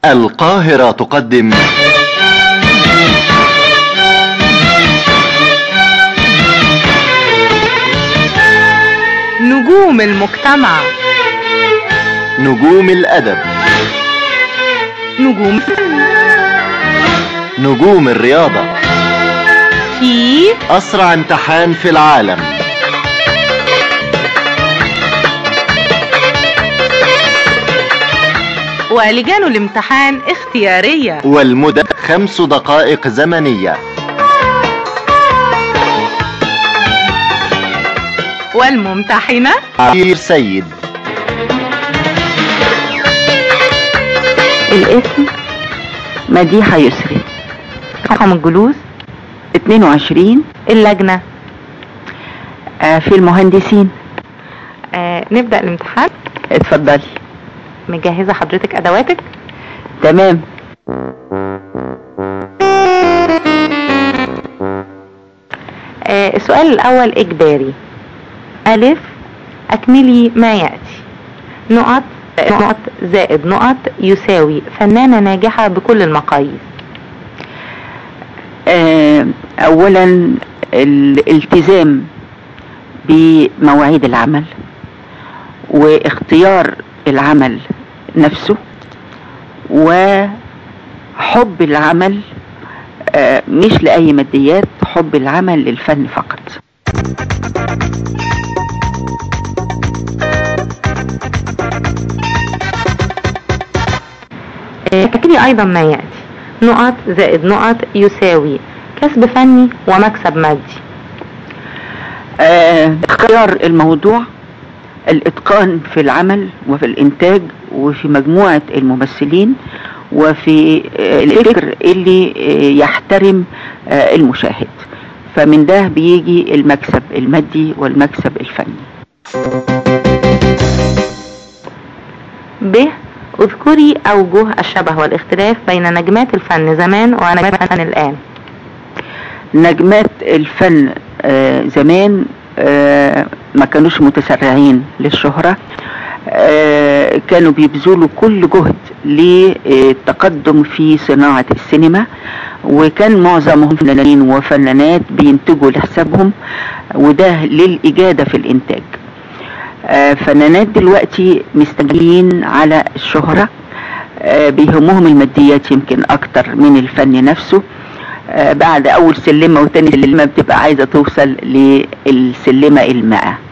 القاهرة تقدم نجوم المجتمع نجوم الأدب نجوم نجوم الرياضة في أسرع امتحان في العالم ولجان الامتحان اختيارية والمدة خمس دقائق زمنية والممتحنة عبير سيد الاسم مديحة يسري رقم الجلوس 22 اللجنة آه، في المهندسين آه نبدأ الامتحان اتفضلي مجهزة حضرتك أدواتك تمام آه السؤال الأول إجباري ألف أكملي ما يأتي نقط نقط زائد نقط يساوي فنانة ناجحة بكل المقاييس آه، اولا الالتزام بمواعيد العمل واختيار العمل نفسه وحب العمل آه، مش لأي ماديات حب العمل للفن فقط آه، اكتبي أيضا ما يأتي نقط زائد نقط يساوي كسب فني ومكسب مادي آه، اختيار الموضوع الاتقان في العمل وفي الانتاج وفي مجموعة الممثلين وفي آه، الفكر اللي آه، يحترم آه، المشاهد فمن ده بيجي المكسب المادي والمكسب الفني ب اذكري أوجه الشبه والاختلاف بين نجمات الفن زمان ونجمات الفن الآن نجمات الفن آه، زمان آه، ما كانوش متسرعين للشهرة آه، كانوا بيبذلوا كل جهد للتقدم في صناعة السينما وكان معظمهم فنانين وفنانات بينتجوا لحسابهم وده للإجادة في الإنتاج آه، فنانات دلوقتي مستجيين على الشهرة آه، بيهمهم الماديات يمكن أكتر من الفن نفسه آه، بعد أول سلمة وتاني سلمة بتبقى عايزة توصل للسلمة المائة